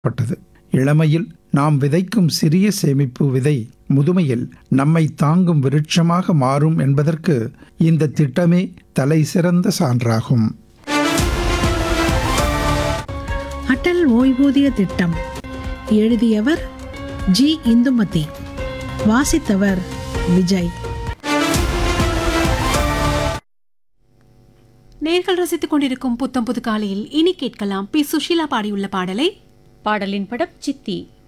பட்டது இளமையில் நாம் விதைக்கும் சிறிய சேமிப்பு விதை முதுமையில் நம்மை தாங்கும் விருட்சமாக மாறும் என்பதற்கு இந்த திட்டமே தலை சிறந்த சான்றாகும் அடல் ஓய்வூதிய திட்டம் எழுதியவர் ஜி இந்துமதி வாசித்தவர் விஜய் நேர்கள் ரசித்துக் கொண்டிருக்கும் புத்தம் புது காலையில் இனி கேட்கலாம் பி சுஷீலா பாடியுள்ள பாடலை பாடலின் படம் சித்தி